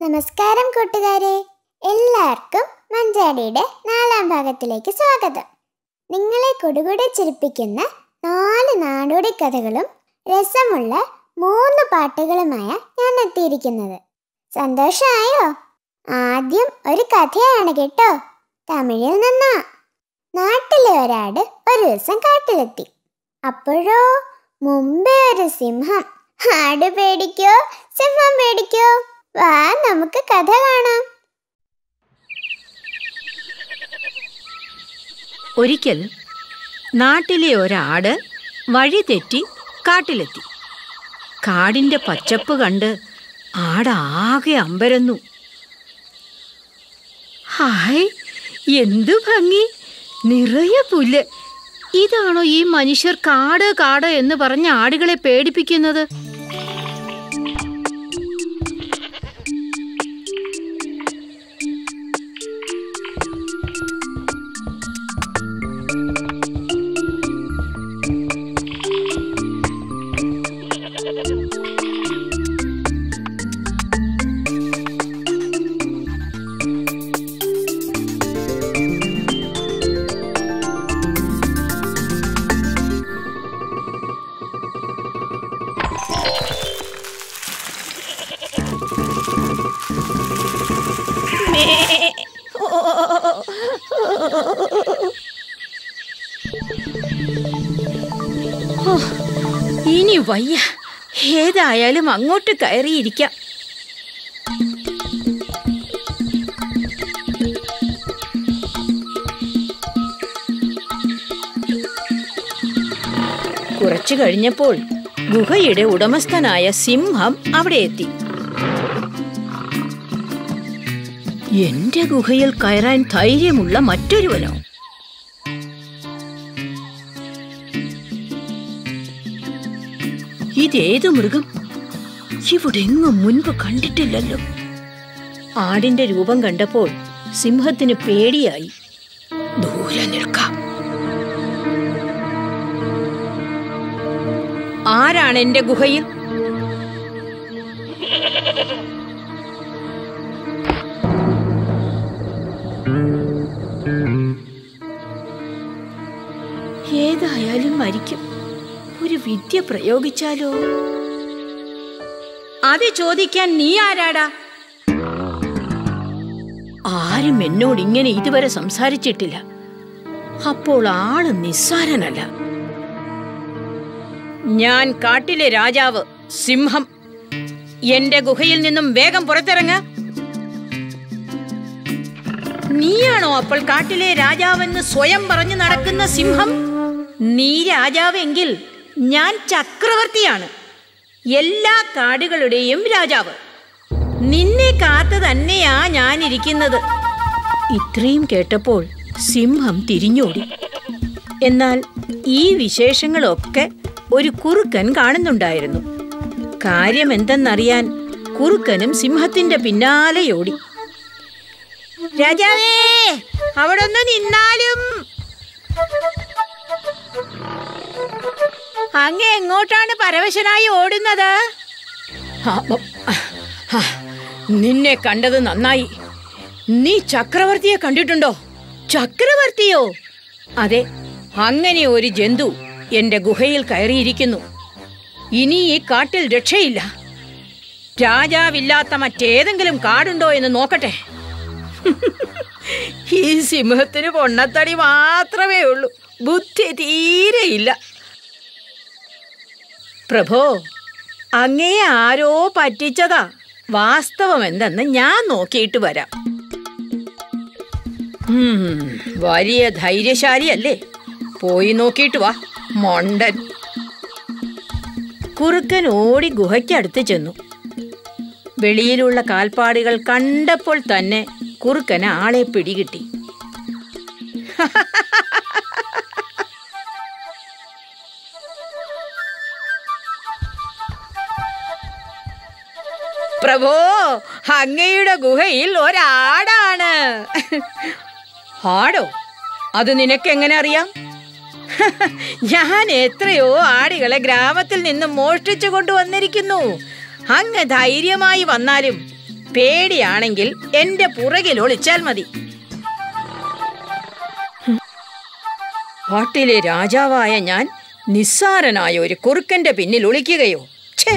നമസ്കാരം കൂട്ടുകാരെ എല്ലാവർക്കും മഞ്ചാടിയുടെ നാലാം ഭാഗത്തിലേക്ക് സ്വാഗതം നിങ്ങളെ കൊടുകൂടെ ചിരിപ്പിക്കുന്ന നാല് നാടോടി കഥകളും രസമുള്ള മൂന്ന് പാട്ടുകളുമായ ഞാൻ എത്തിയിരിക്കുന്നത് സന്തോഷമായോ ആദ്യം ഒരു കഥയാണ് കേട്ടോ തമിഴിൽ നിന്നാ നാട്ടിലെ ഒരാട് ഒരു ദിവസം കാട്ടിലെത്തി അപ്പോഴോ മുമ്പേ ഒരു സിംഹം ആട് പേടിക്കോ സിംഹം പേടിക്കോ വാ നമുക്ക് കഥ കാണാം ഒരിക്കൽ നാട്ടിലെ ഒരാട് വഴി തെറ്റി കാട്ടിലെത്തി കാടിന്റെ പച്ചപ്പ് കണ്ട് ആടാകെ അമ്പരന്നു ഹായ് എന്തു ഭംഗി നിറയെ പുല്ല് ഇതാണോ ഈ മനുഷ്യർ കാട് കാട് എന്ന് പറഞ്ഞ ആടുകളെ പേടിപ്പിക്കുന്നത് ഓ, ഇനി വയ്യ ഏതായാലും അങ്ങോട്ട് കയറിയിരിക്കാം കുറച്ചു കഴിഞ്ഞപ്പോൾ ഗുഹയുടെ ഉടമസ്ഥനായ സിംഹം അവിടെ എത്തി എന്റെ ഗുഹയിൽ കയറാൻ ധൈര്യമുള്ള മറ്റൊരുവനോ ഇതേതു മൃഗം ഇവിടെങ്ങും മുൻപ് കണ്ടിട്ടില്ലല്ലോ ആടിന്റെ രൂപം കണ്ടപ്പോൾ സിംഹത്തിന് പേടിയായി ദൂരെ നിൽക്കാം ആരാണ് എന്റെ ഗുഹയിൽ ഏതായാലും മരിക്കും ഒരു വിദ്യ പ്രയോഗിച്ചാലോ അത് ചോദിക്കാൻ നീ ആരാടാ ആരും എന്നോട് ഇങ്ങനെ ഇതുവരെ സംസാരിച്ചിട്ടില്ല അപ്പോൾ ആള് നിസ്സാരനല്ല ഞാൻ കാട്ടിലെ രാജാവ് സിംഹം എന്റെ ഗുഹയിൽ നിന്നും വേഗം പുറത്തിറങ്ങ നീയാണോ അപ്പോൾ കാട്ടിലെ രാജാവെന്ന് സ്വയം പറഞ്ഞു നടക്കുന്ന സിംഹം നീ രാജാവെങ്കിൽ ഞാൻ ചക്രവർത്തിയാണ് എല്ലാ കാടുകളുടെയും രാജാവ് നിന്നെ കാത്തു തന്നെയാ ഞാൻ ഇരിക്കുന്നത് ഇത്രയും കേട്ടപ്പോൾ സിംഹം തിരിഞ്ഞോടി എന്നാൽ ഈ വിശേഷങ്ങളൊക്കെ ഒരു കുറുക്കൻ കാണുന്നുണ്ടായിരുന്നു കാര്യം എന്തെന്നറിയാൻ കുറുക്കനും സിംഹത്തിന്റെ പിന്നാലെയോടി രാജാവേ അവിടെ ഒന്ന് നിന്നാലും അങ്ങ് എങ്ങോട്ടാണ് പരവശനായി ഓടുന്നത് ആ, ബ- ആ, നിന്നെ കണ്ടത് നന്നായി നീ ചക്രവർത്തിയെ കണ്ടിട്ടുണ്ടോ ചക്രവർത്തിയോ അതെ അങ്ങനെ ഒരു ജന്തു എന്റെ ഗുഹയിൽ കയറിയിരിക്കുന്നു ഇനി ഈ കാട്ടിൽ രക്ഷയില്ല രാജാവില്ലാത്ത മറ്റേതെങ്കിലും കാടുണ്ടോ എന്ന് നോക്കട്ടെ ഈ സിംഹത്തിന് പൊണ്ണത്തടി മാത്രമേ ഉള്ളൂ ബുദ്ധി തീരെയില്ല പ്രഭോ അങ്ങേ ആരോ പറ്റിച്ചതാ വാസ്തവം എന്തെന്ന് ഞാൻ നോക്കിയിട്ട് വരാം ഉം, വലിയ ധൈര്യശാലിയല്ലേ പോയി നോക്കിയിട്ട് വാ മൊണ്ടൻ കുറുക്കൻ ഓടി ഗുഹയ്ക്കടുത്ത് ചെന്നു വെളിയിലുള്ള കാൽപ്പാടുകൾ കണ്ടപ്പോൾ തന്നെ കുറുക്കന് ആളെ പിടികിട്ടി പ്രഭോ അങ്ങയുടെ ഗുഹയിൽ ഒരാടാണ് ആടോ അത് നിനക്കെങ്ങനെ അറിയാം ഞാൻ എത്രയോ ആടുകളെ ഗ്രാമത്തിൽ നിന്നും മോഷ്ടിച്ചു കൊണ്ടുവന്നിരിക്കുന്നു അങ്ങ് ധൈര്യമായി വന്നാലും പേടിയാണെങ്കിൽ എന്റെ പുറകിൽ ഒളിച്ചാൽ മതി കാട്ടിലെ രാജാവായ ഞാൻ നിസ്സാരനായ ഒരു കുറുക്കന്റെ പിന്നിൽ ഒളിക്കുകയോ ഛേ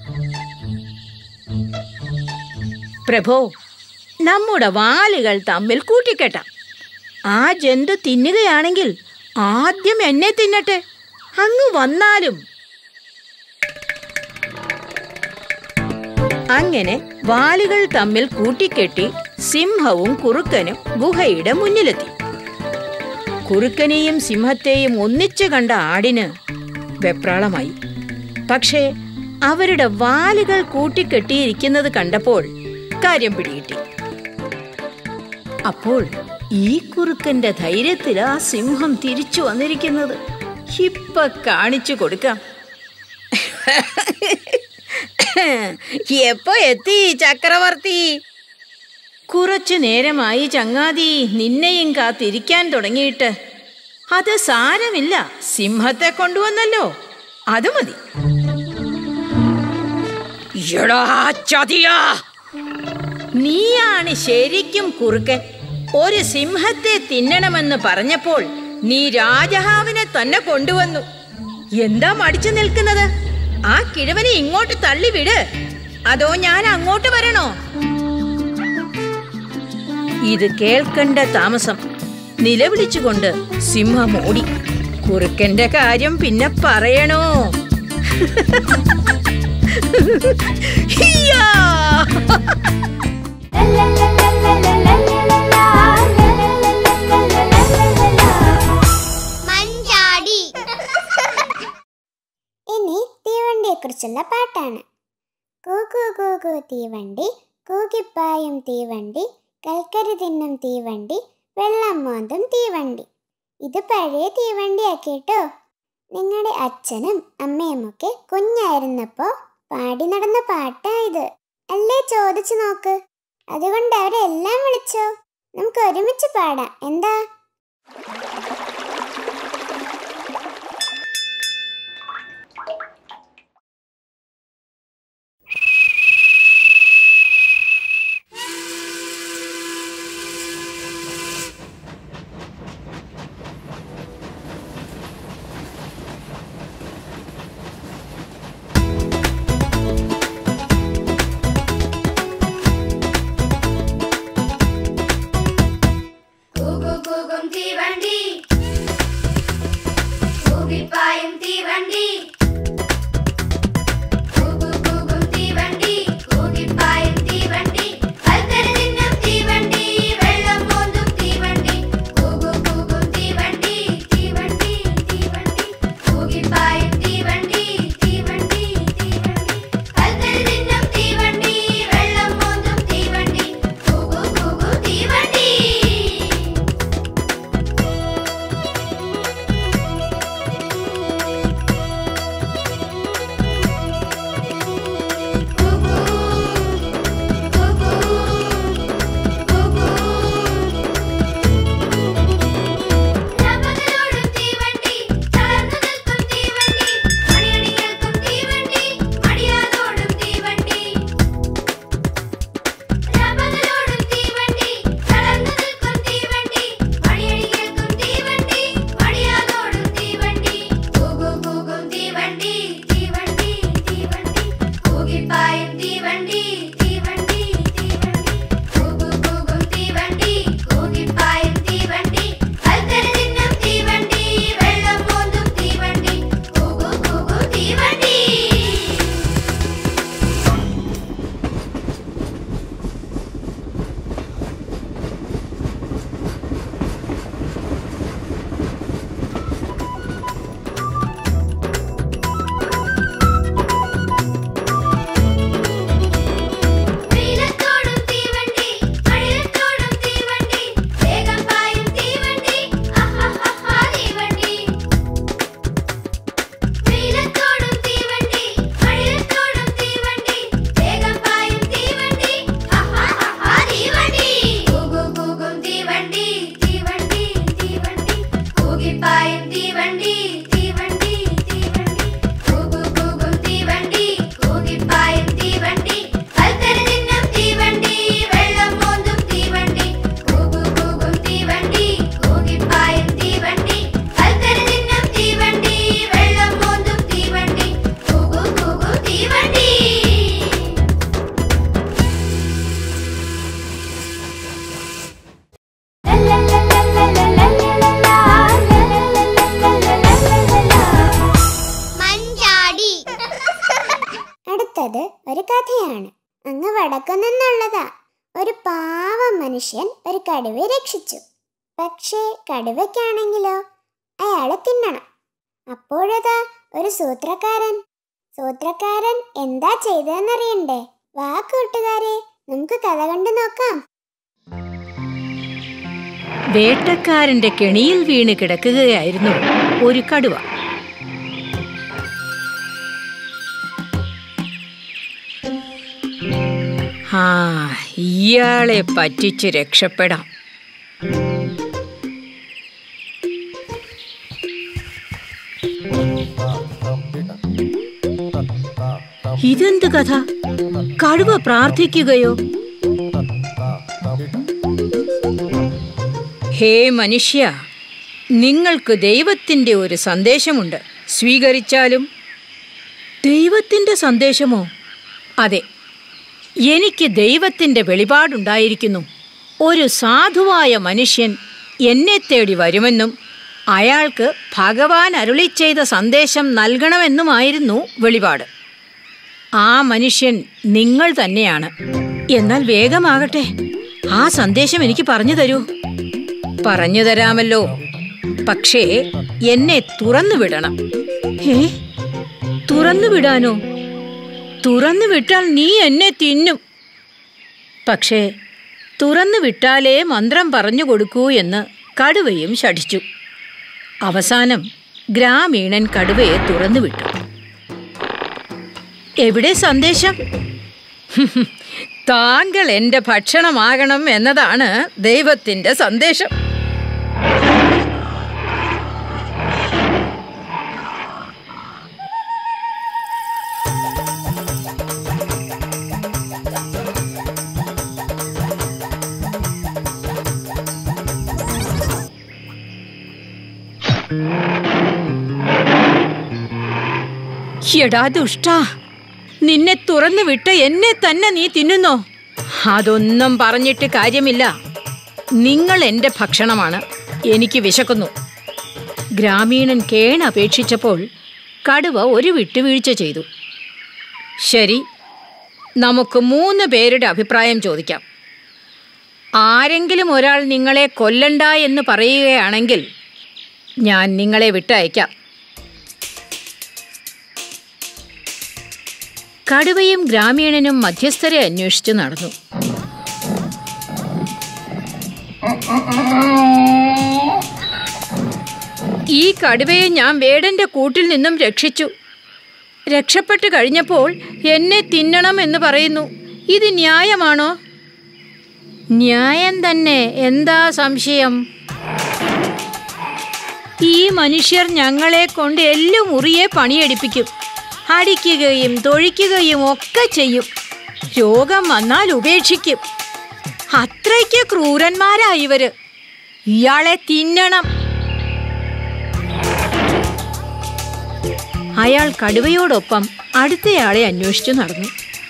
പ്രഭോ നമ്മുടെ വാലുകൾ തമ്മിൽ കൂട്ടിക്കെട്ടാം ആ ജന്തു തിന്നുകയാണെങ്കിൽ ആദ്യം എന്നെ തിന്നട്ടെ അങ്ങ് വന്നാലും അങ്ങനെ വാലുകൾ തമ്മിൽ കൂട്ടിക്കെട്ടി സിംഹവും കുറുക്കനും ഗുഹയുടെ മുന്നിലെത്തി കുറുക്കനെയും സിംഹത്തെയും ഒന്നിച്ചു കണ്ട ആടിന് വെപ്രാളമായി പക്ഷേ അവരുടെ വാലുകൾ കൂട്ടിക്കെട്ടിയിരിക്കുന്നത് കണ്ടപ്പോൾ കാര്യം പിടികിട്ടി അപ്പോൾ ഈ കുറുക്കന്റെ ധൈര്യത്തിൽ ആ സിംഹം തിരിച്ചു വന്നിരിക്കുന്നത് ഇപ്പൊ കാണിച്ചു കൊടുക്കാം എപ്പോ എത്തി ചക്രവർത്തി കുറച്ചു നേരമായി ചങ്ങാതി നിന്നെയും കാത്തിരിക്കാൻ തുടങ്ങിയിട്ട് അത് സാരമില്ല സിംഹത്തെ കൊണ്ടുവന്നല്ലോ അത് മതി എടാ ചതിയാ നീയാണ് ശരിക്കും കുറുക്കൻ ഒരു സിംഹത്തെ തിന്നണമെന്ന് പറഞ്ഞപ്പോൾ നീ രാജഹാവിനെ തന്നെ കൊണ്ടുവന്നു എന്താ മടിച്ചു നിൽക്കുന്നത് ആ കിഴവനെ ഇങ്ങോട്ട് തള്ളിവിട് അതോ ഞാൻ അങ്ങോട്ട് വരണോ ഇത് കേൾക്കണ്ട താമസം നിലവിളിച്ചുകൊണ്ട് സിംഹം ഓടി കുറുക്കന്റെ കാര്യം പിന്നെ പറയണോ ഹിയ്യാ! മഞ്ചാടി ഇനി തീവണ്ടിയെ കുറിച്ചുള്ള പാട്ടാണ് കൂക്കു കൂക്കു തീവണ്ടി കൂക്കിപ്പായും തീവണ്ടി കൽക്കരി തിന്നും തീവണ്ടി വെള്ളം മോന്തും തീവണ്ടി ഇത് പഴയ തീവണ്ടിയാ കേട്ടോ നിങ്ങളുടെ അച്ഛനും അമ്മയുമൊക്കെ കുഞ്ഞായിരുന്നപ്പോ പാടി നടന്ന പാട്ടാ ഇത് അല്ലേ ചോദിച്ചു നോക്ക് അതുകൊണ്ട് അവരെല്ലാം വിളിച്ചോ നമുക്ക് ഒരുമിച്ച് പാടാം എന്താ കൂകു കൂകും തീവണ്ടി കൂകിപ്പായും തീവണ്ടി കൂകു കൂകും തീവണ്ടി കൂകിപ്പായും തീവണ്ടി കൽക്കരി തിന്നും തീവണ്ടി വെള്ളം മോന്തും തീവണ്ടി കൂകു കൂകും തീവണ്ടി തീവണ്ടി തീവണ്ടി കൂകിപ്പായും തീവണ്ടി തീവണ്ടി തീവണ്ടി കൽക്കരി തിന്നും തീവണ്ടി വെള്ളം മോന്തും തീവണ്ടി കൂകു കൂകു തീവണ്ടി അങ്ങ് വടക്കു നിന്നുള്ളതാ ഒരു പാവം മനുഷ്യൻ ഒരു കടുവയെ രക്ഷിച്ചു പക്ഷേ കടുവയ്ക്കാണെങ്കിലോ അയാളെ തിന്നണം അപ്പോഴതാ ഒരു സൂത്രക്കാരൻ സൂത്രക്കാരൻ എന്താ ചെയ്തതെന്നറിയണ്ടേ വാ കൂട്ടുകാരെ നമുക്ക് കഥ കണ്ടു നോക്കാം വേട്ടക്കാരന്റെ കെണിയിൽ വീണ് കിടക്കുകയായിരുന്നു ഒരു കടുവ ആ ഇയാളെ പറ്റിച്ച് രക്ഷപ്പെടാം ഇതെന്ത് കഥ കടുവ പ്രാർത്ഥിക്കുകയോ ഹേ മനുഷ്യ നിങ്ങൾക്ക് ദൈവത്തിൻ്റെ ഒരു സന്ദേശമുണ്ട് സ്വീകരിച്ചാലും ദൈവത്തിൻ്റെ സന്ദേശമോ അതെ എനിക്ക് ദൈവത്തിൻ്റെ വെളിപാടുണ്ടായിരിക്കുന്നു ഒരു സാധുവായ മനുഷ്യൻ എന്നെ തേടി വരുമെന്നും അയാൾക്ക് ഭഗവാൻ അരുളി ചെയ്ത സന്ദേശം നൽകണമെന്നുമായിരുന്നു വെളിപാട് ആ മനുഷ്യൻ നിങ്ങൾ തന്നെയാണ് എന്നാൽ വേഗമാകട്ടെ ആ സന്ദേശം എനിക്ക് പറഞ്ഞു തരൂ പറഞ്ഞു തരാമല്ലോ പക്ഷേ എന്നെ തുറന്നു വിടണം ഏ തുറന്നു വിടാനോ തുറന്നു വിട്ടാൽ നീ എന്നെ തിന്നും പക്ഷേ തുറന്നു വിട്ടാലേ മന്ത്രം പറഞ്ഞു കൊടുക്കൂ എന്ന് കടുവയും ശഠിച്ചു അവസാനം ഗ്രാമീണൻ കടുവയെ തുറന്നു വിട്ടു എവിടെ സന്ദേശം താങ്കൾ എൻ്റെ ഭക്ഷണമാകണം എന്നതാണ് ദൈവത്തിൻ്റെ സന്ദേശം എടാ ദുഷ്ടാ നിന്നെ തുറന്നു വിട്ട് എന്നെ തന്നെ നീ തിന്നുന്നോ അതൊന്നും പറഞ്ഞിട്ട് കാര്യമില്ല നിങ്ങൾ എൻ്റെ ഭക്ഷണമാണ് എനിക്ക് വിശക്കുന്നു ഗ്രാമീണൻ കേൺ അപേക്ഷിച്ചപ്പോൾ കടുവ ഒരു വിട്ടുവീഴ്ച ചെയ്തു ശരി നമുക്ക് മൂന്ന് പേരുടെ അഭിപ്രായം ചോദിക്കാം ആരെങ്കിലും ഒരാൾ നിങ്ങളെ കൊല്ലണ്ട എന്ന് പറയുകയാണെങ്കിൽ ഞാൻ നിങ്ങളെ വിട്ടയക്കാം കടുവയും ഗ്രാമീണനും മധ്യസ്ഥരെ അന്വേഷിച്ച് നടന്നു ഈ കടുവയെ ഞാൻ വേടന്റെ കൂട്ടിൽ നിന്നും രക്ഷിച്ചു രക്ഷപ്പെട്ടു കഴിഞ്ഞപ്പോൾ എന്നെ തിന്നണം എന്ന് പറയുന്നു ഇത് ന്യായമാണോ ന്യായം തന്നെ എന്താ സംശയം ഈ മനുഷ്യർ ഞങ്ങളെ കൊണ്ട് എല്ലും മുറിയെ പണിയെടുപ്പിക്കും അടിക്കുകയും തൊഴിക്കുകയും ഒക്കെ ചെയ്യും രോഗം വന്നാൽ ഉപേക്ഷിക്കും അത്രയ്ക്ക് ക്രൂരന്മാരാ ഇവര് ഇയാളെ തിന്നണം അയാൾ കടുവയോടൊപ്പം അടുത്തയാളെ അന്വേഷിച്ചു നടന്നു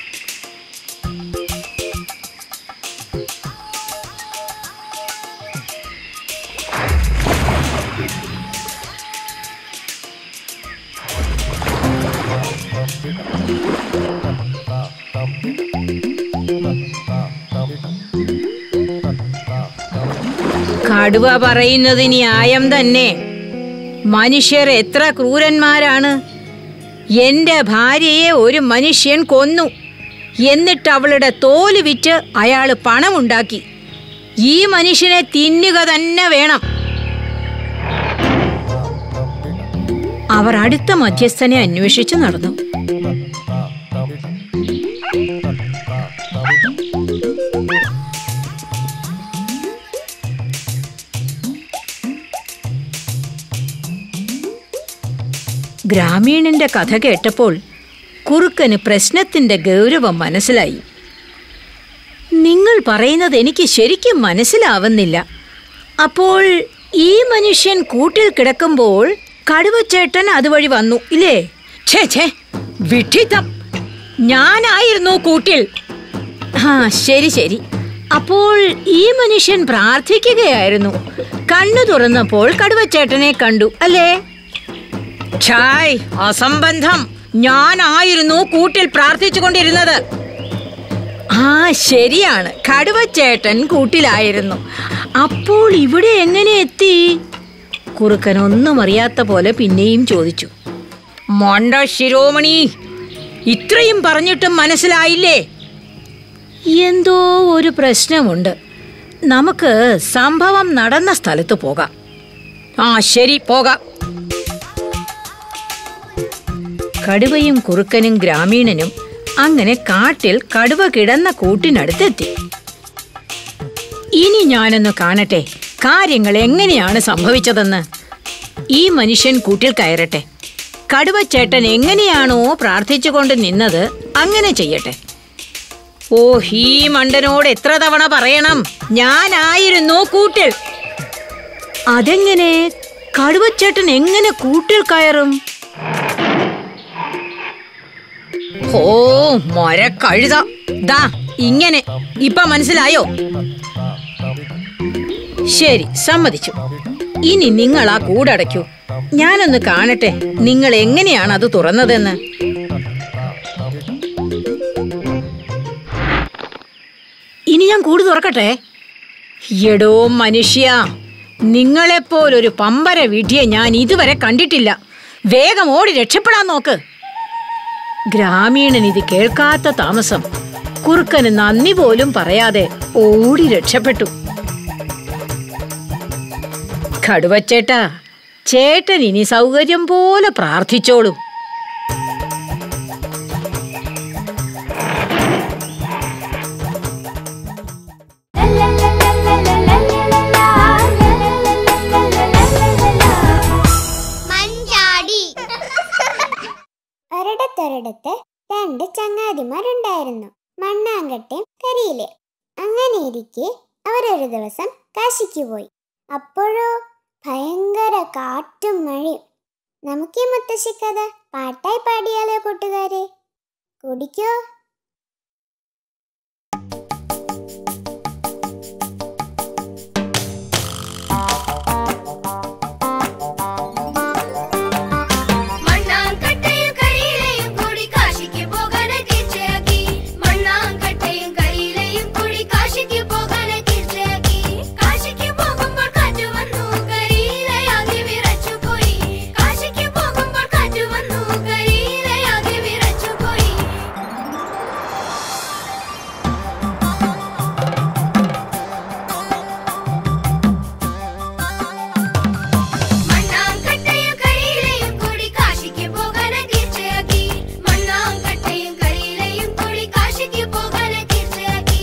കടുവ പറയുന്നത് ന്യായം തന്നെ മനുഷ്യർ എത്ര ക്രൂരന്മാരാണ് എന്റെ ഭാര്യയെ ഒരു മനുഷ്യൻ കൊന്നു എന്നിട്ട് അവളുടെ തോല് വിറ്റ് അയാൾ പണമുണ്ടാക്കി ഈ മനുഷ്യനെ തിന്നുക തന്നെ വേണം അവർ അടുത്ത മധ്യസ്ഥനെ അന്വേഷിച്ചു നടന്നു ഗ്രാമീണന്റെ കഥ കേട്ടപ്പോൾ കുറുക്കന് പ്രശ്നത്തിന്റെ ഗൗരവം മനസ്സിലായി നിങ്ങൾ പറയുന്നത് എനിക്ക് ശരിക്കും മനസ്സിലാവുന്നില്ല അപ്പോൾ ഈ മനുഷ്യൻ കൂട്ടിൽ കിടക്കുമ്പോൾ കടുവച്ചേട്ടൻ അതുവഴി വന്നു ഇല്ലേ ഛേ ഛേ വിഡ്ഢിത്തം ഞാനായിരുന്നു കൂട്ടിൽ ആ ശരി ശരി അപ്പോൾ ഈ മനുഷ്യൻ പ്രാർത്ഥിക്കുകയായിരുന്നു കണ്ണു തുറന്നപ്പോൾ കടുവച്ചേട്ടനെ കണ്ടു അല്ലേ ഛായ് അസംബന്ധം ഞാനായിരുന്നു കൂട്ടിൽ പ്രാർത്ഥിച്ചുകൊണ്ടിരുന്നത് ആ ശരിയാണ് കടുവച്ചേട്ടൻ കൂട്ടിലായിരുന്നു അപ്പോൾ ഇവിടെ എങ്ങനെ എത്തി കുറുക്കൻ ഒന്നും അറിയാത്ത പോലെ പിന്നെയും ചോദിച്ചു മൊണ്ട ശിരോമണി ഇത്രയും പറഞ്ഞിട്ടും മനസ്സിലായില്ലേ എന്തോ ഒരു പ്രശ്നമുണ്ട് നമുക്ക് സംഭവം നടന്ന സ്ഥലത്ത് പോകാം ആ ശരി പോകാം കടുവയും കുറുക്കനും ഗ്രാമീണനും അങ്ങനെ കാട്ടിൽ കടുവ കിടന്ന കൂട്ടിനടുത്തെത്തി ഇനി ഞാനൊന്ന് കാണട്ടെ കാര്യങ്ങൾ എങ്ങനെയാണ് സംഭവിച്ചതെന്ന് ഈ മനുഷ്യൻ കൂട്ടിൽ കയറട്ടെ കടുവച്ചേട്ടൻ എങ്ങനെയാണോ പ്രാർത്ഥിച്ചുകൊണ്ട് നിന്നത് അങ്ങനെ ചെയ്യട്ടെ ഓ ഈ മണ്ടനോട് എത്ര തവണ പറയണം ഞാനായിരുന്നു കൂട്ടിൽ അതെങ്ങനെ കടുവച്ചേട്ടൻ എങ്ങനെ കൂട്ടിൽ കയറും ഓ മൊര കഴുത ദാ ഇങ്ങനെ ഇപ്പൊ മനസ്സിലായോ ശരി സമ്മതിച്ചു ഇനി നിങ്ങൾ ആ കൂടടയ്ക്കൂ ഞാനൊന്ന് കാണട്ടെ നിങ്ങൾ എങ്ങനെയാണ് അത് തുറന്നതെന്ന് ഇനി ഞാൻ കൂട് തുറക്കട്ടെ എടോ മനുഷ്യ നിങ്ങളെപ്പോലൊരു പമ്പര വീട്ടിയെ ഞാൻ ഇതുവരെ കണ്ടിട്ടില്ല വേഗം ഓടി രക്ഷപ്പെടാൻ നോക്ക് ഗ്രാമീണൻ ഇത് കേൾക്കാത്ത താമസം കുറുക്കന് നന്ദി പോലും പറയാതെ ഓടി രക്ഷപ്പെട്ടു കടുവച്ചേട്ടാ ചേട്ടൻ ഇനി സൗകര്യം പോലെ പ്രാർത്ഥിച്ചോളും മഞ്ചാടി ഒരിടത്തൊരിടത്ത് രണ്ട് ചങ്ങാതിമാരുണ്ടായിരുന്നു മണ്ണാങ്കട്ടയും കരിയിലെ അങ്ങനെ ഇരിക്കെ അവരൊരു ദിവസം കാശിക്ക് പോയി അപ്പോഴോ ഭയങ്കര കാറ്റും മഴയും നമുക്ക് ഈ മുത്തശ്ശിക്കഥ പാട്ടായി പാടിയാലോ കൂട്ടുകാരെ കുടിക്കോ മണ്ണാങ്കട്ടയും കരിയിലയും കൂടി കാശിക്ക് പോകാനെ തീർച്ചയാക്കി മണ്ണാങ്കട്ടയും കരിയിലയും കൂടി കാശിക്ക് പോകാനെ തീർച്ചയാക്കി കാശിക്ക് പോകുമ്പോൾ കാറ്റ് വന്നു കരിയിലയാകെ വിറച്ചുപോയി കാശിക്ക് പോകുമ്പോൾ കാറ്റ് വന്നു കരിയിലയാകെ വിറച്ചുപോയി മണ്ണാങ്കട്ടയും കരിയിലയും കൂടി കാശിക്ക് പോകാനെ തീർച്ചയാക്കി മണ്ണാങ്കട്ടയും കരിയിലയും കൂടി കാശിക്ക് പോകാനെ തീർച്ചയാക്കി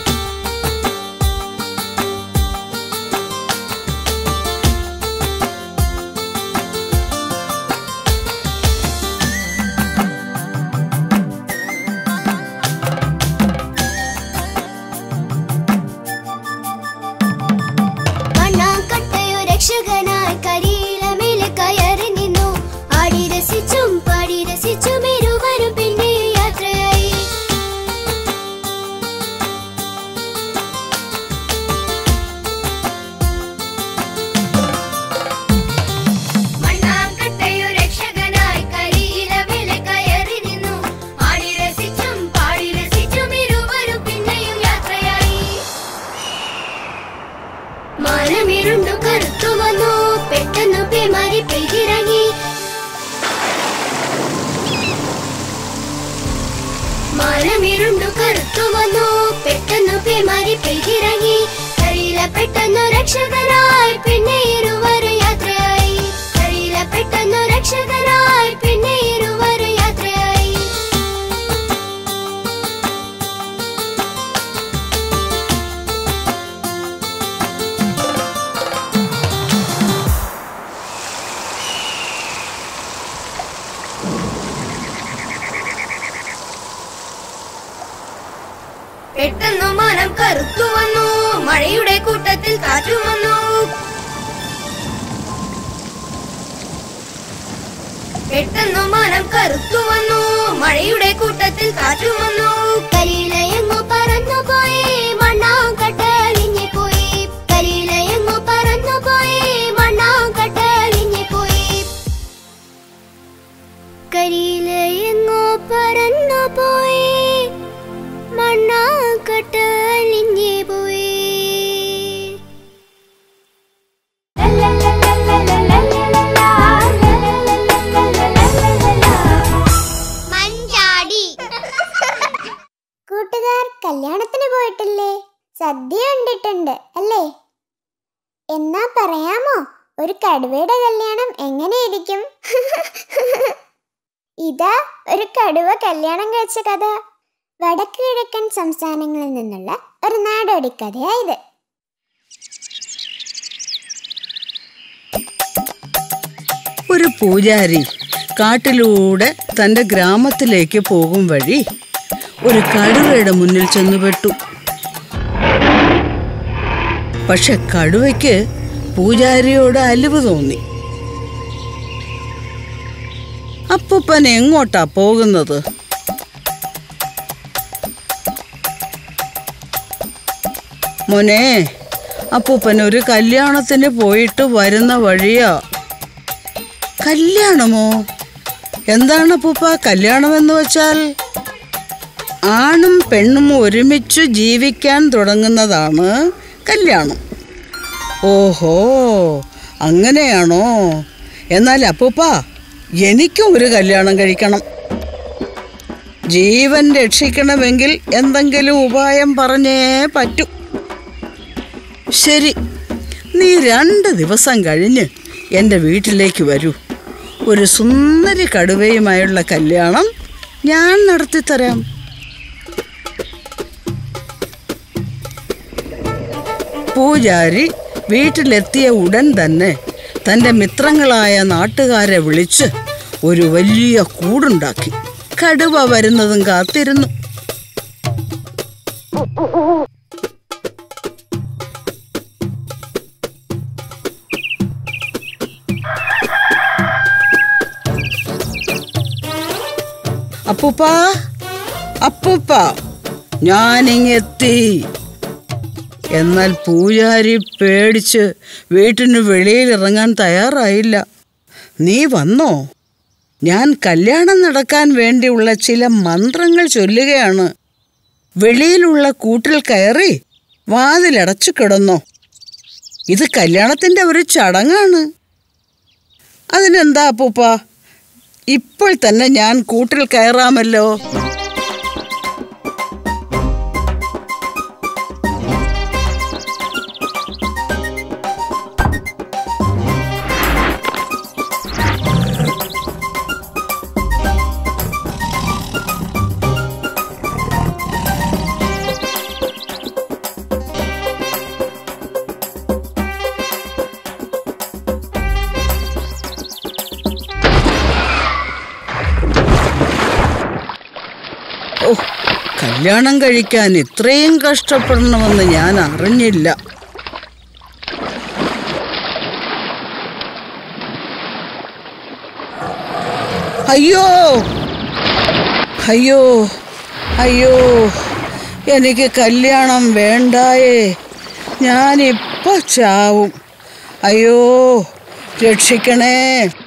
മണ്ണാങ്കട്ടയോ രക്ഷകനായി കരിയില മേലെ കയറി നിന്നു ആടി രസിച്ചും പാടി രസിച്ചും ഇരുവരും പിന്നെ യാത്രയായി മണ്ണാങ്കട്ടയോ രക്ഷകനായി കരിയില മേലെ കയറി നിന്നു ആടി രസിച്ചും പാടി രസിച്ചും ഇരുവരും പിന്നെയും യാത്രയായി മാനമിരുണ്ടു കറുത്തു വന്നു പെട്ടെന്നു പേമാരി പെയ്തിറങ്ങി മാനമിരുണ്ടു കറുത്തു വന്നു പെട്ടെന്നു പേമാരി പെയ്തിറങ്ങി കരിയില പെട്ടെന്നു രക്ഷകനായി പിന്നെ ഇരുവരും യാത്രയായി കരിയില പെട്ടെന്നു രക്ഷകനായി പിന്നെ ഇരുവരും യാത്രയായി പെട്ടെന്നു മനം കറുത്തു വന്നു മഴയുടെ കൂട്ടത്തിൽ കാറ്റും വന്നു പെട്ടെന്നു മനം കറുത്തു വന്നു മഴയുടെ കൂട്ടത്തിൽ കാറ്റും വന്നു കരിയിലയങ്ങു പറന്നു പോയി മണ്ണാങ്കട്ടലിഞ്ഞു പോയി കരിയിലയങ്ങു പറന്നു പോയി മണ്ണാങ്കട്ടലിഞ്ഞു പോയി കരിയിലയങ്ങോ പറന്നു പോയി മണ്ണാ എന്നാ പറയാമോ ഒരു കടുവയുടെ കല്യാണം എങ്ങനെയിരിക്കും ഇതാ ഒരു കടുവ കല്യാണം കഴിച്ച കഥ വടക്ക് കിഴക്കൻ സംസ്ഥാനങ്ങളിൽ നിന്നുള്ള ഒരു നാടോടി കഥയായത് ഒരു പൂജാരി കാട്ടിലൂടെ തൻ്റെ ഗ്രാമത്തിലേക്ക് പോകും വഴി ഒരു കടുവയുടെ മുന്നിൽ ചെന്നുപെട്ടു പക്ഷെ കടുവയ്ക്ക് പൂജാരിയോട് അലിവ് തോന്നി അപ്പൂപ്പൻ എങ്ങോട്ടാ പോകുന്നത് മോനെ അപ്പൂപ്പൻ ഒരു കല്യാണത്തിന് പോയിട്ട് വരുന്ന വഴിയാ കല്യാണമോ എന്താണ് അപ്പൂപ്പ കല്യാണമെന്ന് വെച്ചാൽ ആണും പെണ്ണും ഒരുമിച്ച് ജീവിക്കാൻ തുടങ്ങുന്നതാണ് കല്യാണം ഓഹോ അങ്ങനെയാണോ എന്നാൽ അപ്പൂപ്പ എനിക്കും ഒരു കല്യാണം കഴിക്കണം ജീവൻ രക്ഷിക്കണമെങ്കിൽ എന്തെങ്കിലും ഉപായം പറഞ്ഞേ പറ്റൂ ശരി നീ രണ്ട് ദിവസം കഴിഞ്ഞ് എൻ്റെ വീട്ടിലേക്ക് വരൂ ഒരു സുന്ദരി കടുവയുമായുള്ള കല്യാണം ഞാൻ നടത്തിത്തരാം പൂജാരി വീട്ടിലെത്തിയ ഉടൻ തന്നെ തൻ്റെ മിത്രങ്ങളായ നാട്ടുകാരെ വിളിച്ച് ഒരു വലിയ കൂടുണ്ടാക്കി കടുവ വരുന്നതും കാത്തിരുന്നു അപ്പൂപ്പ അപ്പൂപ്പ ഞാനിങ്ങെത്തി എന്നാൽ പൂജാരി പേടിച്ച് വീട്ടിന് വെളിയിൽ ഇറങ്ങാൻ തയ്യാറായില്ല നീ വന്നോ ഞാൻ കല്യാണം നടക്കാൻ വേണ്ടിയുള്ള ചില മന്ത്രങ്ങൾ ചൊല്ലുകയാണ് വെളിയിലുള്ള കൂട്ടിൽ കയറി വാതിലടച്ചു കിടന്നോ ഇത് കല്യാണത്തിൻ്റെ ഒരു ചടങ്ങാണ് അതിനെന്താ അപ്പൂപ്പ ഇപ്പോൾ തന്നെ ഞാൻ കൂട്ടിൽ കയറാമല്ലോ ഓ കല്യാണം കഴിക്കാൻ ഇത്രയും കഷ്ടപ്പെടണമെന്ന് ഞാൻ അറിഞ്ഞില്ല അയ്യോ അയ്യോ അയ്യോ എനിക്ക് കല്യാണം വേണ്ടായേ ഞാനിപ്പോ ചാവും അയ്യോ രക്ഷിക്കണേ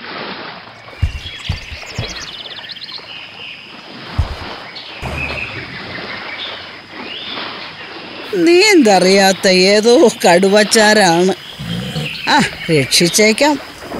നീന്തറിയാത്ത ഏതോ കടുവച്ചാരാണ് ആ രക്ഷിച്ചേക്കാം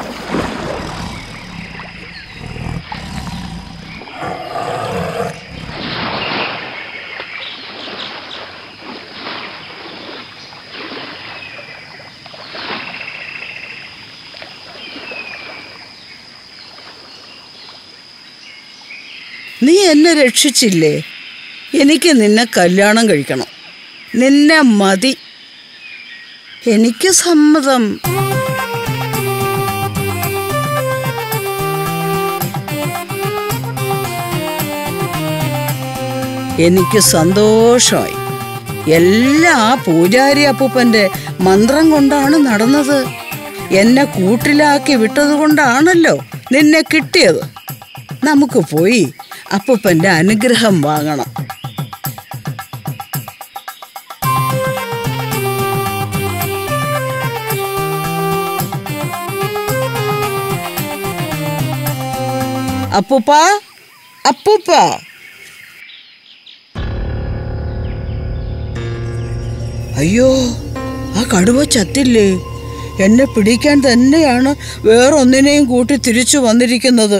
നീ എന്നെ രക്ഷിച്ചില്ലേ എനിക്ക് നിന്നെ കല്യാണം കഴിക്കണം നിന്നെ മതി എനിക്ക് സമ്മതം എനിക്ക് സന്തോഷമായി എല്ലാം ആ പൂജാരി അപ്പൂപ്പന്റെ മന്ത്രം കൊണ്ടാണ് നടന്നത് എന്നെ കൂട്ടിലാക്കി വിട്ടതുകൊണ്ടാണല്ലോ നിന്നെ കിട്ടിയത് നമുക്ക് പോയി അപ്പൂപ്പന്റെ അനുഗ്രഹം വാങ്ങണം അപ്പൂപ്പ അപ്പൂപ്പ അയ്യോ ആ കടുവ ചത്തില്ലേ എന്നെ പിടിക്കാൻ തന്നെയാണ് വേറൊന്നിനെയും കൂട്ടി തിരിച്ചു വന്നിരിക്കുന്നത്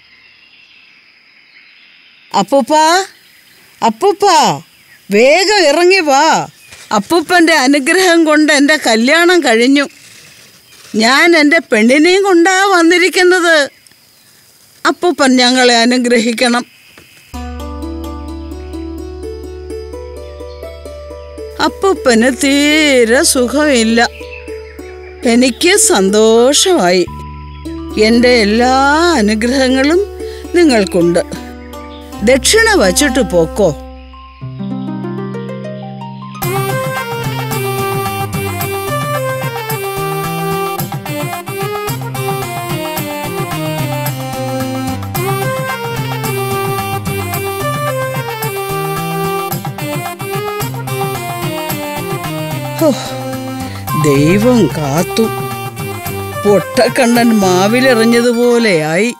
അപ്പൂപ്പ അപ്പൂപ്പ വേഗം ഇറങ്ങി വാ അപ്പൂപ്പന്റെ അനുഗ്രഹം കൊണ്ട് എൻ്റെ കല്യാണം കഴിഞ്ഞു ഞാൻ എൻ്റെ പെണ്ണിനെയും കൊണ്ടാ വന്നിരിക്കുന്നത് അപ്പൂപ്പൻ ഞങ്ങളെ അനുഗ്രഹിക്കണം അപ്പൂപ്പന് തീരെ സുഖമില്ല എനിക്ക് സന്തോഷമായി എൻ്റെ എല്ലാ അനുഗ്രഹങ്ങളും നിങ്ങൾക്കുണ്ട് ദക്ഷിണ വച്ചിട്ട് പോക്കോ ഹോ, ദൈവം കാത്തു പൊട്ടക്കണ്ണൻ മാവിലെറിഞ്ഞതുപോലെയായി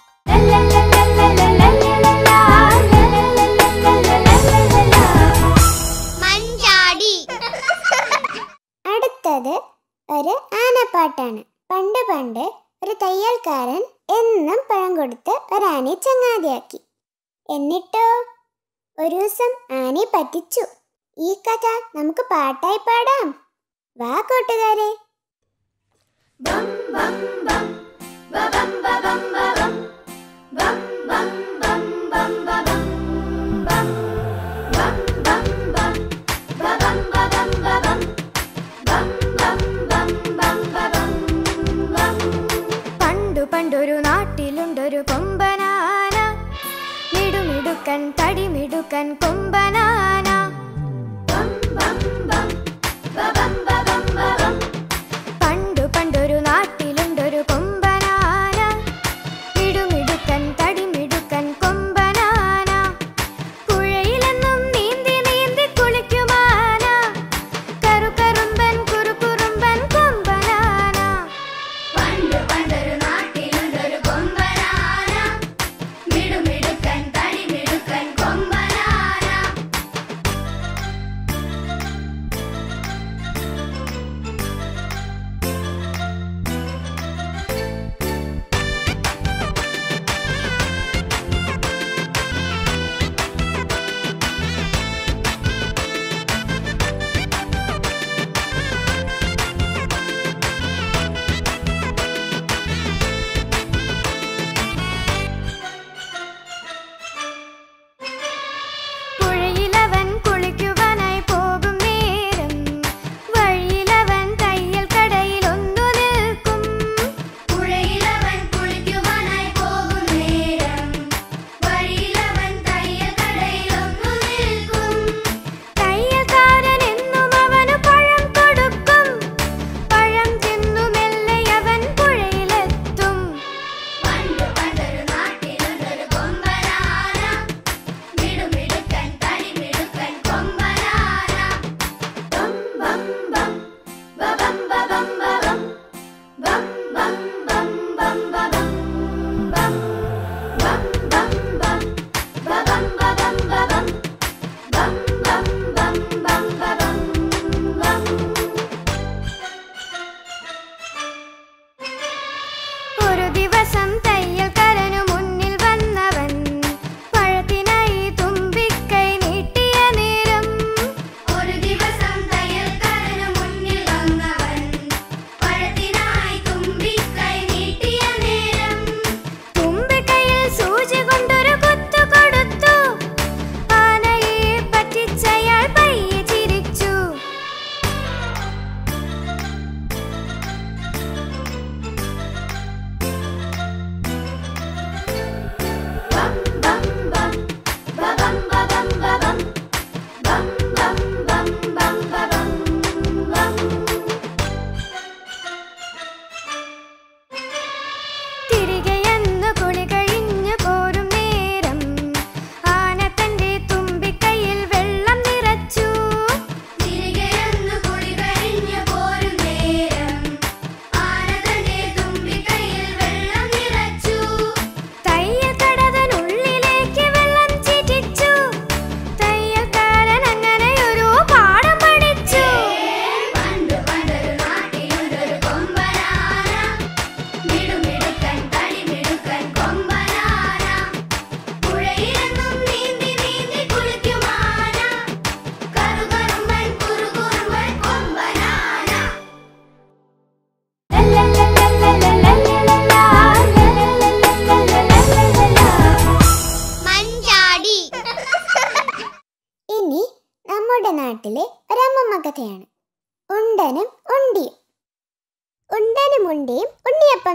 മഞ്ചാടി അടുത്തത് ഒരു ആനപ്പാട്ടാണ് പണ്ട് പണ്ട് ഒരു തയ്യൽക്കാരൻ എന്നും പഴം കൊടുത്ത് ഒരാനയെ ചങ്ങാതിയാക്കി എന്നിട്ടോ ഒരു ദിവസം ആനയെ പറ്റിച്ചു ഈ കഥ നമുക്ക് പാട്ടായി പാടാം വാ കൂട്ടുകാരെ പണ്ടു പണ്ടൊരു നാട്ടിലുണ്ടൊരു കൊമ്പനാന മിടുമിടുക്കൻ തടിമിടുക്കൻ കൊമ്പനാന പണ്ടു പണ്ടൊരു നാട്ടിലുണ്ടൊരു കൊമ്പനാന മിടുമിടുക്കൻ തടിമിടുക്കൻ കൊമ്പനാന പുഴയിലെന്നും നീന്തി നീന്തി കുളിക്കുമാന കറുകറുമ്പൻ കുറുകുറുമ്പൻ കൊമ്പനാന പണ്ട് പണ്ടൊരു നാട്ടിലുണ്ടൊരു കൊമ്പനാന മിടുമിടുക്കൻ തടിമിടുക്കൻ കൊമ്പനാന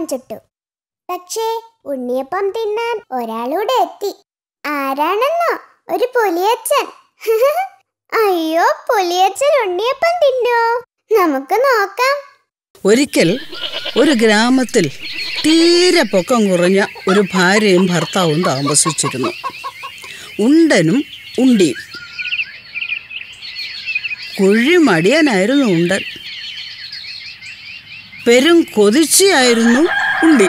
ചുട്ടു പക്ഷേ ഉണ്ണിയപ്പം തിന്നാൻ ഒരാളൂടെ എത്തി ആരാണെന്നോ ഒരു പുലിയച്ചൻ അയ്യോ പുലിയച്ചൻ ഉണ്ണിയപ്പം തിന്നോ നമുക്ക് നോക്കാം ഒരിക്കൽ ഒരു ഗ്രാമത്തിൽ തീരെ പൊക്കം കുറഞ്ഞ ഒരു ഭാര്യയും ഭർത്താവും താമസിച്ചിരുന്നു ഉണ്ടനും ഉണ്ടിയും കുഴിമടിയനായിരുന്നു ഉണ്ടൻ പെരും കൊതിച്ചിയായിരുന്നു ഉണ്ടി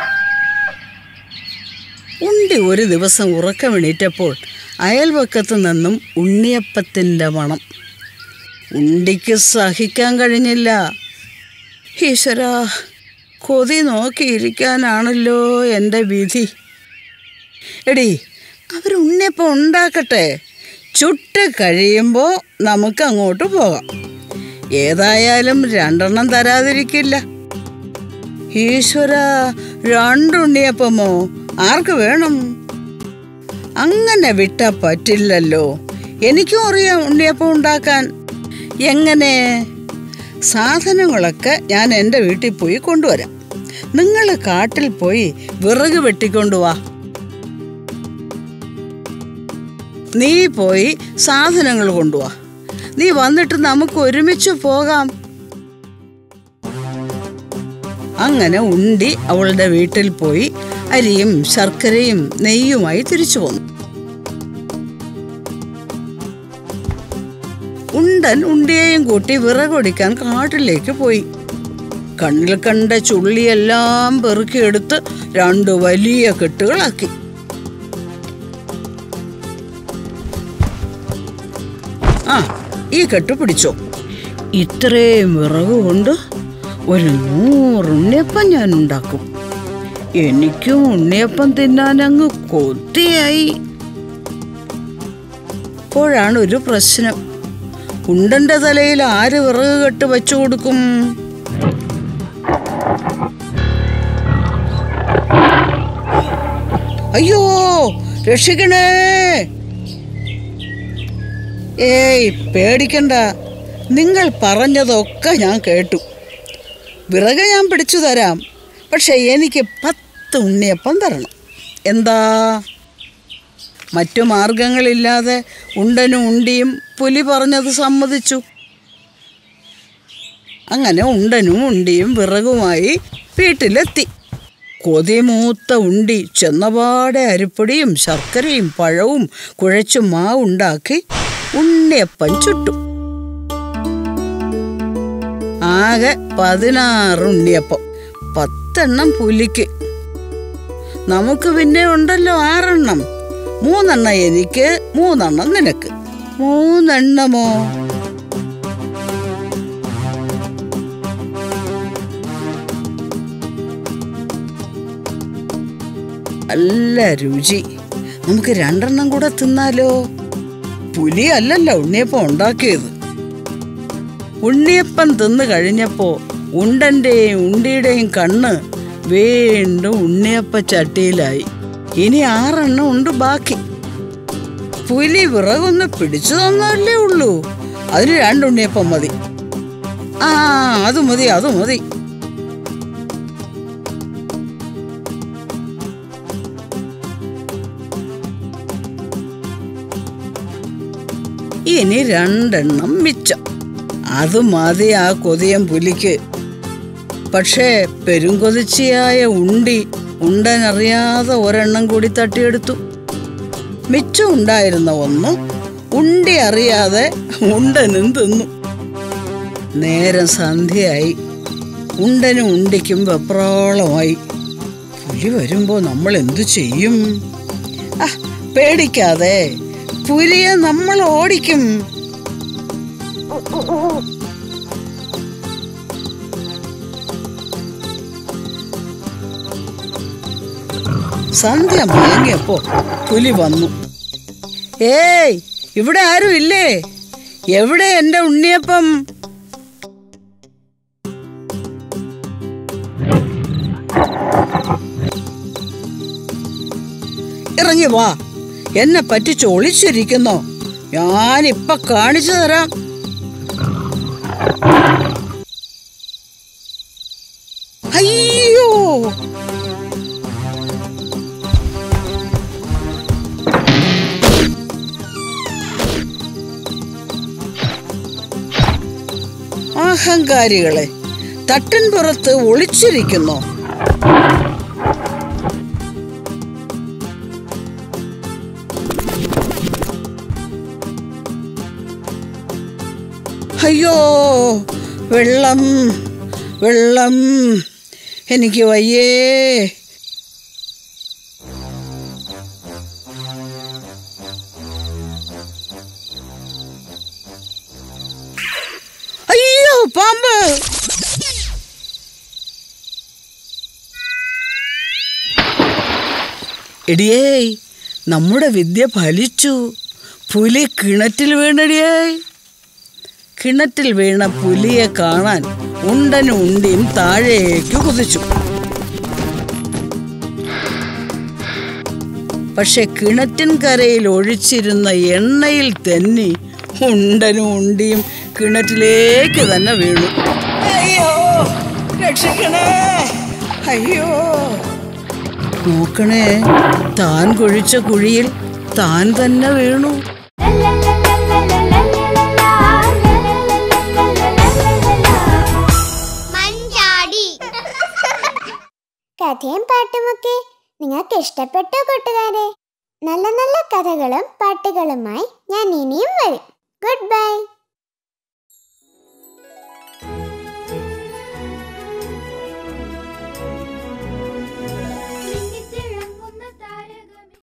ഉണ്ടി ഒരു ദിവസം ഉറക്കമെണീറ്റപ്പോൾ അയൽവക്കത്ത് നിന്നും ഉണ്ണിയപ്പത്തിൻ്റെ മണം ഉണ്ടിക്ക് സഹിക്കാൻ കഴിഞ്ഞില്ല ഈശ്വരാ കൊതി നോക്കിയിരിക്കാനാണല്ലോ എൻ്റെ വിധി എടി അവർ ഉണ്ണിയപ്പം ഉണ്ടാക്കട്ടെ ചുട്ട് കഴിയുമ്പോൾ നമുക്ക് അങ്ങോട്ട് പോകാം ഏതായാലും രണ്ടെണ്ണം തരാതിരിക്കില്ല ഈശ്വര രണ്ടുണ്ണിയപ്പമോ ആർക്ക് വേണം അങ്ങനെ വിട്ടാ പറ്റില്ലല്ലോ എനിക്കും അറിയാം ഉണ്ണിയപ്പം ഉണ്ടാക്കാൻ എങ്ങനെ സാധനങ്ങളൊക്കെ ഞാൻ എൻ്റെ വീട്ടിൽ പോയി കൊണ്ടുവരാം നിങ്ങൾ കാട്ടിൽ പോയി വിറക് വെട്ടിക്കൊണ്ടുവാ നീ പോയി സാധനങ്ങൾ കൊണ്ടുവാ നീ വന്നിട്ട് നമുക്ക് ഒരുമിച്ച് പോകാം അങ്ങനെ ഉണ്ടി അവളുടെ വീട്ടിൽ പോയി അരിയും ശർക്കരയും നെയ്യുമായി തിരിച്ചു പോന്നു ഉണ്ടൻ ഉണ്ടിയെയും കൂട്ടി വിറകൊടിക്കാൻ കാട്ടിലേക്ക് പോയി കണ്ണിൽ കണ്ട ചുള്ളിയെല്ലാം പെറുക്കിയെടുത്ത് രണ്ട് വലിയ കെട്ടുകളാക്കി ആ ഈ കെട്ട് പിടിച്ചോ ഇത്രയും വിറക് കൊണ്ട് ഒരു നൂറ് ഉണ്ണിയപ്പം ഞാൻ ഉണ്ടാക്കും എനിക്കും ഉണ്ണിയപ്പം തിന്നാൻ അങ്ങ് കൊത്തിയായി അപ്പോഴാണ് ഒരു പ്രശ്നം ഉണ്ടന്റെ തലയിൽ ആര് വിറക് കെട്ട് വെച്ചു കൊടുക്കും അയ്യോ രക്ഷിക്കണേ ഏയ് പേടിക്കണ്ട നിങ്ങൾ പറഞ്ഞതൊക്കെ ഞാൻ കേട്ടു വിറക് ഞാൻ പിടിച്ചു തരാം പക്ഷെ എനിക്ക് പത്ത് ഉണ്ണിയപ്പം തരണം എന്താ മറ്റു മാർഗങ്ങളില്ലാതെ ഉണ്ടനും ഉണ്ടിയും പുലി പറഞ്ഞത് സമ്മതിച്ചു അങ്ങനെ ഉണ്ടനും ഉണ്ടിയും വിറകുമായി വീട്ടിലെത്തി കൊതിമൂത്ത ഉണ്ടി ചെന്നപാടെ അരിപ്പൊടിയും ശർക്കരയും പഴവും കുഴച്ചു മാവുണ്ടാക്കി ഉണ്ണിയപ്പം ചുട്ടു ആകെ പതിനാറ് ഉണ്ണിയപ്പം പത്തെണ്ണം പുലിക്ക് നമുക്ക് പിന്നെ ഉണ്ടല്ലോ ആറെണ്ണം മൂന്നെണ്ണം എനിക്ക് മൂന്നെണ്ണം നിനക്ക് മൂന്നെണ്ണമോ നല്ല രുചി നമുക്ക് രണ്ടെണ്ണം കൂടെ തിന്നാലോ പുലി അല്ലല്ലോ ഉണ്ണിയപ്പം ഉണ്ടാക്കിയത് ഉണ്ണിയപ്പം തിന്നു കഴിഞ്ഞപ്പോ ഉണ്ടന്റെയും ഉണ്ടിയുടെയും കണ്ണ് വീണ്ടും ഉണ്ണിയപ്പ ചട്ടിയിലായി ഇനി ആറെണ്ണം ഉണ്ട് ബാക്കി പുലി വിറകൊന്ന് പിടിച്ചു തന്നല്ലേ ഉള്ളൂ അതിന് രണ്ടുണ്ണിയപ്പം മതി ആ അത് മതി അത് മതി ഇനി രണ്ടെണ്ണം മിച്ചം അത് മതി ആ കൊതിയൻ പുലിക്ക് പക്ഷേ പെരുങ്കൊതിച്ചിയായ ഉണ്ടി ഉണ്ടനറിയാതെ ഒരെണ്ണം കൂടി തട്ടിയെടുത്തു മിച്ചം ഉണ്ടായിരുന്ന ഒന്ന് ഉണ്ടി അറിയാതെ ഉണ്ടനും തിന്നു നേരം സന്ധ്യയായി ഉണ്ടനും ഉണ്ടിക്കും വെപ്രാളമായി പുലി വരുമ്പോ നമ്മൾ എന്തു ചെയ്യും ആ പേടിക്കാതെ പുലിയെ നമ്മൾ ഓടിക്കും സന്ധ്യ മയങ്ങിയപ്പോ പുലി വന്നു ഏയ് ഇവിടെ ആരും ഇല്ലേ എവിടെ എന്റെ ഉണ്ണിയപ്പം ഇറങ്ങി വാ എന്നെ പറ്റിച്ച് ഒളിച്ചിരിക്കുന്നോ ഞാനിപ്പൊ കാണിച്ചു തരാം അയ്യോ അഹങ്കാരികളെ തട്ടിൻ പുറത്ത് ഒളിച്ചിരിക്കുന്നു അയ്യോ വെള്ളം വെള്ളം എനിക്ക് വയ്യേ അയ്യോ പാമ്പ് എടിയേ നമ്മുടെ വിദ്യ ഫലിച്ചു പുലി കിണറ്റിൽ വീണടിയേ കിണറ്റിൽ വീണ പുലിയെ കാണാൻ ഉണ്ടനും ഉണ്ടിയും താഴേക്ക് കുതിച്ചു പക്ഷെ കിണറ്റിൻ കരയിൽ ഒഴിച്ചിരുന്ന എണ്ണയിൽ തെന്നി ഉണ്ടനും ഉണ്ടിയും കിണറ്റിലേക്ക് തന്നെ വീണു അയ്യോ രക്ഷിക്കണേ അയ്യോ നോക്കണേ താൻ കുഴിച്ച കുഴിയിൽ താൻ തന്നെ വീണു മഞ്ചാടി കഥയും പാട്ടുമൊക്കെ നിങ്ങൾക്ക് ഇഷ്ടപ്പെട്ടോ കൂട്ടുകാരെ നല്ല നല്ല കഥകളും പാട്ടുകളുമായി ഞാൻ ഇനിയും വരും ഗുഡ് ബൈ